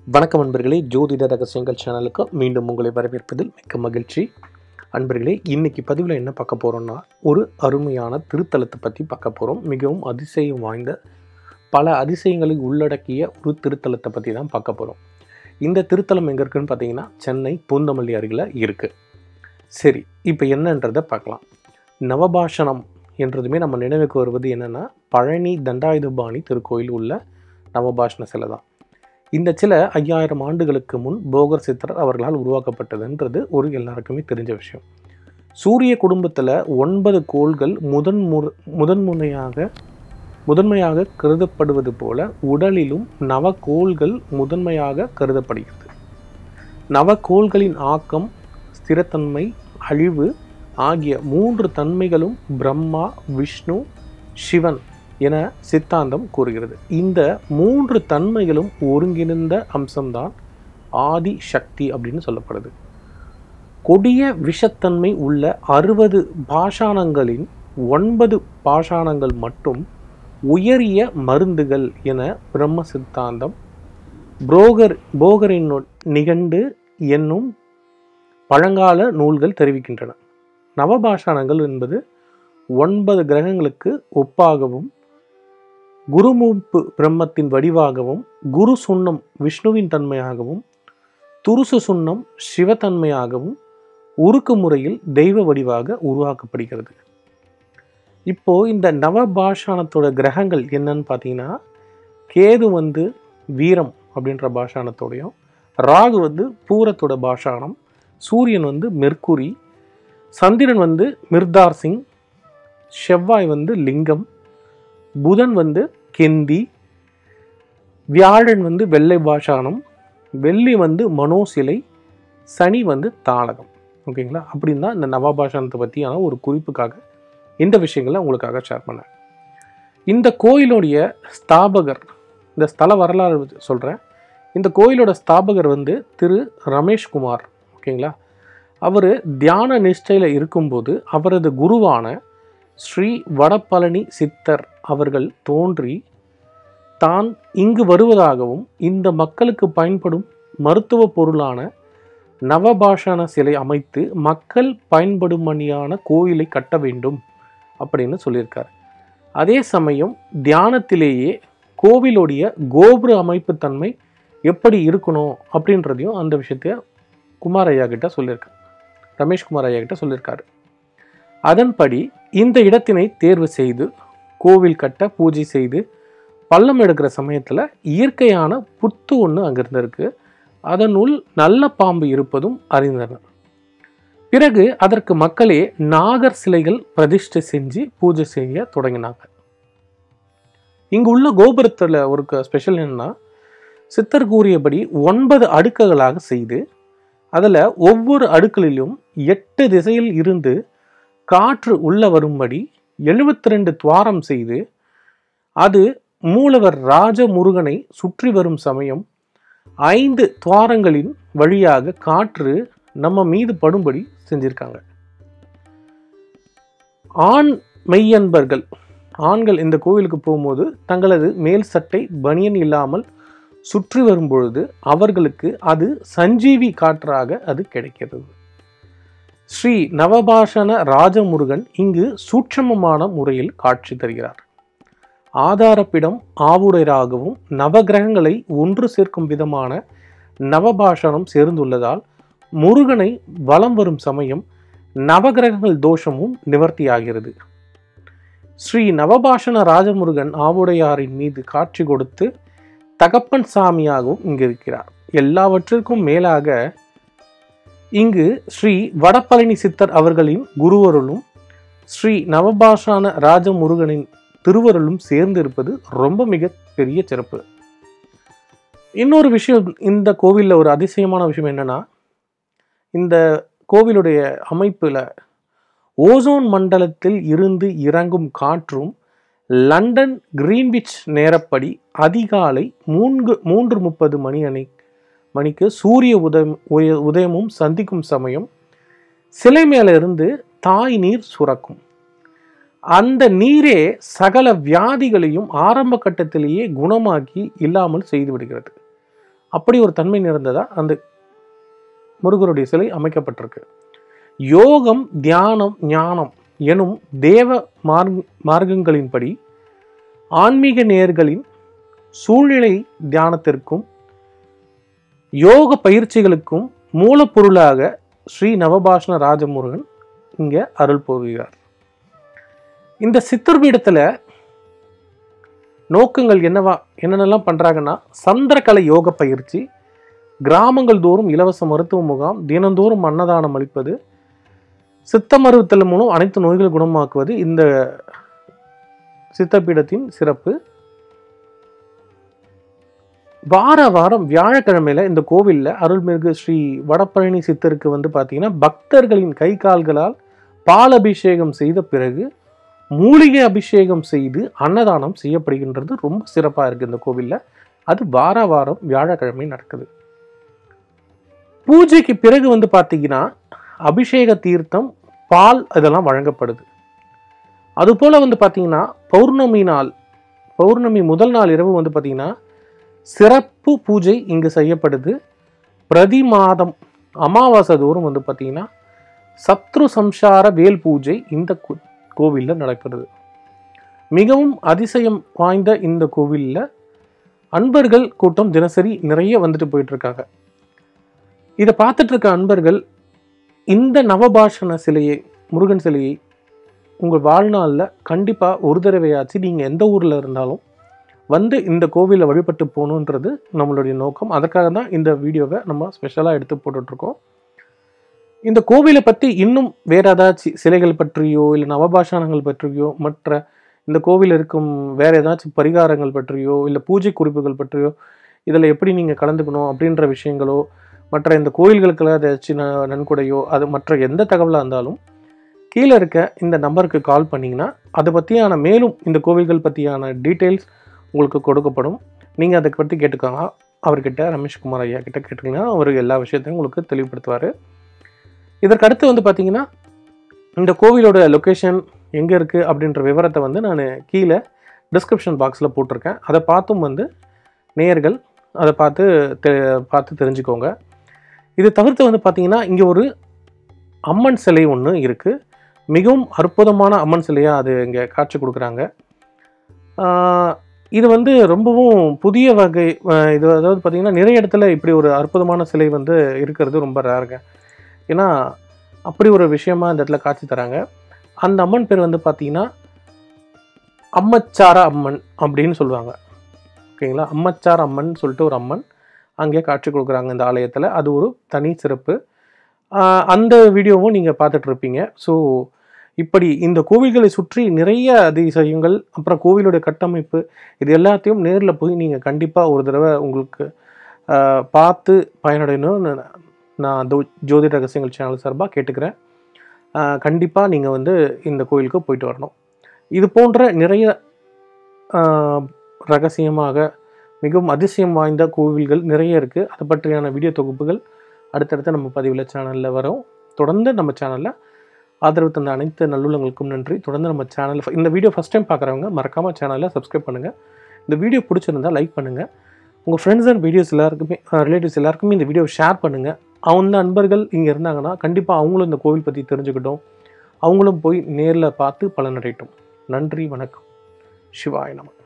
வணக்கம் அன்பர்களே ஜோதிட ரகசியங்கள் சேனலுக்கு மீண்டும் உங்களை வரவேற்பதில் மிக்க மகிழ்ச்சி அன்பர்களே இன்னைக்கு பதிவில் என்ன பார்க்க போகிறோம்னா ஒரு அருமையான திருத்தலத்தை பற்றி பார்க்க போகிறோம் மிகவும் அதிசயம் வாய்ந்த பல அதிசயங்களை உள்ளடக்கிய ஒரு திருத்தலத்தை பற்றி தான் பார்க்க போகிறோம் இந்த திருத்தலம் எங்கே இருக்குன்னு பார்த்தீங்கன்னா சென்னை பூந்தமல்லி அருகில் இருக்குது சரி இப்போ என்னன்றதை பார்க்கலாம் நவபாஷணம் என்றதுமே நம்ம நினைவுக்கு வருவது என்னென்னா பழனி தண்டாயுதபாணி திருக்கோயில் உள்ள நவபாஷண சிலை தான் இந்த சிலை ஐயாயிரம் ஆண்டுகளுக்கு முன் போகர் சித்தர் அவர்களால் உருவாக்கப்பட்டதுன்றது ஒரு எல்லாருக்குமே தெரிஞ்ச விஷயம் சூரிய குடும்பத்தில் ஒன்பது கோள்கள் முதன் முற முதன்முனையாக முதன்மையாக கருதப்படுவது போல உடலிலும் நவகோள்கள் முதன்மையாக கருதப்படுகிறது நவகோள்களின் ஆக்கம் ஸ்திரத்தன்மை அழிவு ஆகிய மூன்று தன்மைகளும் பிரம்மா விஷ்ணு சிவன் என சித்தாந்தம் கூறுகிறது இந்த மூன்று தன்மைகளும் ஒருங்கிணைந்த அம்சம்தான் ஆதி சக்தி அப்படின்னு சொல்லப்படுது கொடிய விஷத்தன்மை உள்ள அறுபது பாஷாணங்களின் ஒன்பது பாஷாணங்கள் மட்டும் உயரிய மருந்துகள் என பிரம்ம சித்தாந்தம் புரோகர் போகரின் நிகண்டு என்னும் பழங்கால நூல்கள் தெரிவிக்கின்றன நவபாஷாணங்கள் என்பது ஒன்பது கிரகங்களுக்கு ஒப்பாகவும் குருமூப்பு பிரம்மத்தின் வடிவாகவும் குரு சுண்ணம் விஷ்ணுவின் தன்மையாகவும் துருசு சுண்ணம் சிவத்தன்மையாகவும் உருக்கு முறையில் தெய்வ வடிவாக உருவாக்கப்படுகிறது இப்போ இந்த நவபாஷாணத்தோட கிரகங்கள் என்னன்னு பார்த்தீங்கன்னா கேது வந்து வீரம் அப்படின்ற பாஷாணத்தோடையும் ராகு வந்து பூரத்தோட பாஷாணம் சூரியன் வந்து மெர்க்குரி சந்திரன் வந்து மிர்தார் சிங் செவ்வாய் வந்து லிங்கம் புதன் வந்து கெந்தி வியாழன் வந்து வெள்ளை பாஷாணம் வெள்ளி வந்து மனோசிலை சனி வந்து தாளகம் ஓகேங்களா அப்படின்னு தான் இந்த நவபாஷாணத்தை பற்றியான ஒரு குறிப்புக்காக இந்த விஷயங்களை உங்களுக்காக ஷேர் பண்ணேன் இந்த கோயிலுடைய ஸ்தாபகர் இந்த ஸ்தல வரலாறு சொல்கிறேன் இந்த கோயிலோட ஸ்தாபகர் வந்து திரு ரமேஷ்குமார் ஓகேங்களா அவர் தியான நிஷ்டையில் இருக்கும்போது அவரது குருவான ஸ்ரீ வடபழனி சித்தர் அவர்கள் தோன்றி தான் இங்கு வருவதாகவும் இந்த மக்களுக்கு பயன்படும் மருத்துவ பொருளான நவபாஷான சிலை அமைத்து மக்கள் பயன்படுமணியான கோயிலை கட்ட வேண்டும் அப்படின்னு சொல்லியிருக்கார் அதே சமயம் தியானத்திலேயே கோவிலுடைய கோபுர அமைப்பு தன்மை எப்படி இருக்கணும் அப்படின்றதையும் அந்த விஷயத்த குமார் ஐயா கிட்ட சொல்லியிருக்கார் ரமேஷ்குமார் ஐயா கிட்ட சொல்லியிருக்காரு அதன்படி இந்த இடத்தினை தேர்வு செய்து கோவில் கட்ட பூஜை செய்து பள்ளம் எடுக்கிற சமயத்தில் இயற்கையான புத்து ஒன்று அங்கே இருந்திருக்கு அதனுள் நல்ல பாம்பு இருப்பதும் அறிந்தனர் பிறகு அதற்கு மக்களே நாகர் சிலைகள் பிரதிஷ்டை செஞ்சு பூஜை செய்ய தொடங்கினாங்க இங்கு உள்ள கோபுரத்தில் ஒரு ஸ்பெஷல் என்னன்னா சித்தர் கூறியபடி ஒன்பது அடுக்குகளாக செய்து அதில் ஒவ்வொரு அடுக்களிலும் எட்டு திசையில் இருந்து காற்று உள்ள வரும்படி எழுபத்தி ரெண்டு துவாரம் செய்து அது மூலவர் ராஜமுருகனை சுற்றி வரும் சமயம் ஐந்து துவாரங்களின் வழியாக காற்று நம்ம மீது படும்படி செஞ்சிருக்காங்க ஆண் மெய்யன்பர்கள் ஆண்கள் இந்த கோவிலுக்கு போகும்போது தங்களது மேல் சட்டை பனியன் இல்லாமல் சுற்றி வரும்பொழுது அவர்களுக்கு அது சஞ்சீவி காற்றாக அது கிடைக்கிறது ஸ்ரீ நவபாஷண ராஜமுருகன் இங்கு சூட்சமமான முறையில் காட்சி தருகிறார் ஆதாரப்பிடம் ஆவுடையராகவும் நவகிரகங்களை ஒன்று சேர்க்கும் விதமான நவபாஷணம் சேர்ந்துள்ளதால் முருகனை வலம் வரும் சமயம் நவகிரகங்கள் தோஷமும் நிவர்த்தியாகிறது ஸ்ரீ நவபாஷண ராஜமுருகன் ஆவுடையாரின் மீது காட்சி கொடுத்து தகப்பன் சாமியாகவும் இங்கு இருக்கிறார் எல்லாவற்றிற்கும் மேலாக இங்கு ஸ்ரீ வடபழனி சித்தர் அவர்களின் குருவருளும் ஸ்ரீ நவபாஷான ராஜமுருகனின் திருவருளும் சேர்ந்து இருப்பது ரொம்ப மிக பெரிய சிறப்பு இன்னொரு விஷயம் இந்த கோவிலில் ஒரு அதிசயமான விஷயம் என்னன்னா இந்த கோவிலுடைய அமைப்பில் ஓசோன் மண்டலத்தில் இருந்து இறங்கும் காற்றும் லண்டன் கிரீன்விச் நேரப்படி அதிகாலை மூன்று மூன்று முப்பது மணி அணி மணிக்கு சூரிய உதயம் உய- உதயமும் சந்திக்கும் சமயம் சிலை மேல இருந்து தாய் நீர் சுரக்கும் அந்த நீரே சகல வியாதிகளையும் ஆரம்ப கட்டத்திலேயே குணமாக்கி இல்லாமல் செய்து விடுகிறது அப்படி ஒரு தன்மை நிறைந்ததா அந்த முருகருடைய சிலை அமைக்கப்பட்டிருக்கு யோகம் தியானம் ஞானம் எனும் தேவ மார்க் மார்க்கங்களின்படி ஆன்மீக நேர்களின் சூழ்நிலை தியானத்திற்கும் யோக பயிற்சிகளுக்கும் மூலப்பொருளாக ஸ்ரீ நவபாஷண ராஜமுருகன் இங்கே அருள் புரிகிறார் இந்த சித்தர் பீடத்தில் நோக்கங்கள் என்னவா என்னென்னலாம் பண்ணுறாங்கன்னா சந்திரகலை யோக பயிற்சி கிராமங்கள் தோறும் இலவச மருத்துவ முகாம் தினந்தோறும் அன்னதானம் அளிப்பது சித்த மருத்துவத்தின் மூலம் அனைத்து நோய்களை குணமாக்குவது இந்த சித்தப்பீடத்தின் சிறப்பு வார வாரம் வியாழக்கிழமையில இந்த கோவில்ல அருள்மிகு ஸ்ரீ வடபழனி சித்தருக்கு வந்து பார்த்தீங்கன்னா பக்தர்களின் கை கால்களால் பால் அபிஷேகம் செய்த பிறகு மூலிகை அபிஷேகம் செய்து அன்னதானம் செய்யப்படுகின்றது ரொம்ப சிறப்பாக இருக்கு இந்த கோவில்ல அது வார வாரம் வியாழக்கிழமை நடக்குது பூஜைக்கு பிறகு வந்து பார்த்தீங்கன்னா அபிஷேக தீர்த்தம் பால் இதெல்லாம் வழங்கப்படுது அதுபோல் வந்து பார்த்தீங்கன்னா பௌர்ணமி நாள் பௌர்ணமி முதல் நாள் இரவு வந்து பார்த்தீங்கன்னா சிறப்பு பூஜை இங்கு செய்யப்படுது பிரதி மாதம் அமாவாசை தோறும் வந்து பார்த்தீங்கன்னா சத்ரு சம்சார வேல் பூஜை இந்த கோ- கோவில்ல நடக்கிறது மிகவும் அதிசயம் வாய்ந்த இந்த கோவில்ல அன்பர்கள் கூட்டம் தினசரி நிறைய வந்துட்டு போயிட்டு இருக்காங்க இதை பார்த்துட்டு இருக்க அன்பர்கள் இந்த நவபாஷண சிலையை முருகன் சிலையை உங்கள் வாழ்நாளில் கண்டிப்பாக ஒரு தடவையாச்சு நீங்கள் எந்த ஊரில் இருந்தாலும் வந்து இந்த கோவிலில் வழிபட்டு போகணுன்றது நம்மளுடைய நோக்கம் அதற்காக தான் இந்த வீடியோவை நம்ம ஸ்பெஷலாக எடுத்து போட்டுட்ருக்கோம் இந்த கோவிலை பற்றி இன்னும் வேற ஏதாச்சும் சிலைகள் பற்றியோ இல்லை நவபாஷானங்கள் பற்றியோ மற்ற இந்த கோவில் இருக்கும் வேற ஏதாச்சும் பரிகாரங்கள் பற்றியோ இல்லை பூஜை குறிப்புகள் பற்றியோ இதில் எப்படி நீங்கள் கலந்துக்கணும் அப்படின்ற விஷயங்களோ மற்ற இந்த கோயில்களுக்கெல்லாம் ஏதாச்சும் ந- நன்கொடையோ அது மற்ற எந்த தகவலாக இருந்தாலும் கீழே இருக்க இந்த நம்பருக்கு கால் பண்ணிங்கன்னா அதை பற்றியான மேலும் இந்த கோவில்கள் பற்றியான டீட்டெயில்ஸ் உங்களுக்கு கொடுக்கப்படும் நீங்கள் அதை பற்றி கேட்டுக்கலாம் அவர்கிட்ட ரமேஷ்குமார் ஐயா கிட்ட கேட்டிங்கன்னா அவர் எல்லா விஷயத்தையும் உங்களுக்கு தெளிவுபடுத்துவார் இதற்கு அடுத்து வந்து பார்த்தீங்கன்னா இந்த கோவிலோட லொக்கேஷன் எங்கே இருக்குது அப்படின்ற விவரத்தை வந்து நான் கீழே டிஸ்கிரிப்ஷன் பாக்ஸில் போட்டிருக்கேன் அதை பார்த்தும் வந்து நேயர்கள் அதை பார்த்து தெ பார்த்து தெரிஞ்சுக்கோங்க இது தவிர்த்து வந்து பார்த்தீங்கன்னா இங்கே ஒரு அம்மன் சிலை ஒன்று இருக்குது மிகவும் அற்புதமான அம்மன் சிலையாக அது இங்கே காட்சி கொடுக்குறாங்க ஆஹ் இது வந்து ரொம்பவும் புதிய வகை ஆஹ் இது அதாவது பார்த்தீங்கன்னா நிறைய இடத்துல இப்படி ஒரு அற்புதமான சிலை வந்து இருக்கிறது ரொம்ப ரேருங்க ஏன்னா அப்படி ஒரு விஷயமா இந்த இடத்துல காட்சி தராங்க அந்த அம்மன் பேர் வந்து பார்த்தீங்கன்னா அம்மச்சார அம்மன் அப்படின்னு சொல்லுவாங்க ஓகேங்களா அம்மச்சார அம்மன் சொல்லிட்டு ஒரு அம்மன் அங்கே காட்சி கொடுக்குறாங்க இந்த ஆலயத்தில் அது ஒரு தனி சிறப்பு ஆஹ் அந்த வீடியோவும் நீங்கள் பார்த்துட்டு இருப்பீங்க ஸோ இப்படி இந்த கோவில்களை சுற்றி நிறைய அதிசயங்கள் அப்புறம் கோவிலோட கட்டமைப்பு இது எல்லாத்தையும் நேரில் போய் நீங்கள் கண்டிப்பாக ஒரு தடவை உங்களுக்கு ஆஹ் பார்த்து பயனடையணும்னு நான் தோ- ஜோதிட ரகசியங்கள் சேனல் சார்பாக கேட்டுக்கிறேன் கண்டிப்பாக நீங்கள் வந்து இந்த கோயிலுக்கு போயிட்டு வரணும் இது போன்ற நிறைய ஆஹ், ரகசியமாக மிகவும் அதிசயம் வாய்ந்த கோவில்கள் நிறைய இருக்குது அதை பற்றியான வீடியோ தொகுப்புகள் அடுத்தடுத்து நம்ம பதிவில் சேனலில் வரும் தொடர்ந்து நம்ம சேனலில் ஆதரவு தந்த அனைத்து நல்லுள்ளங்களுக்கும் நன்றி தொடர்ந்து நம்ம சேனல் இந்த வீடியோ ஃபஸ்ட் டைம் பார்க்குறவங்க மறக்காமல் சேனலை சப்ஸ்கிரைப் பண்ணுங்கள் இந்த வீடியோ பிடிச்சிருந்தா லைக் பண்ணுங்கள் உங்கள் ஃப்ரெண்ட்ஸ் அண்ட் வீடியோஸ் எல்லாருக்குமே ரிலேட்டிவ்ஸ் எல்லாருக்குமே இந்த வீடியோ ஷேர் பண்ணுங்கள் அவங்க நண்பர்கள் இங்கே இருந்தாங்கன்னா கண்டிப்பாக அவங்களும் இந்த கோவில் பற்றி தெரிஞ்சுக்கிட்டோம் அவங்களும் போய் நேரில் பார்த்து பலனடையட்டும் நன்றி வணக்கம் சிவாய நம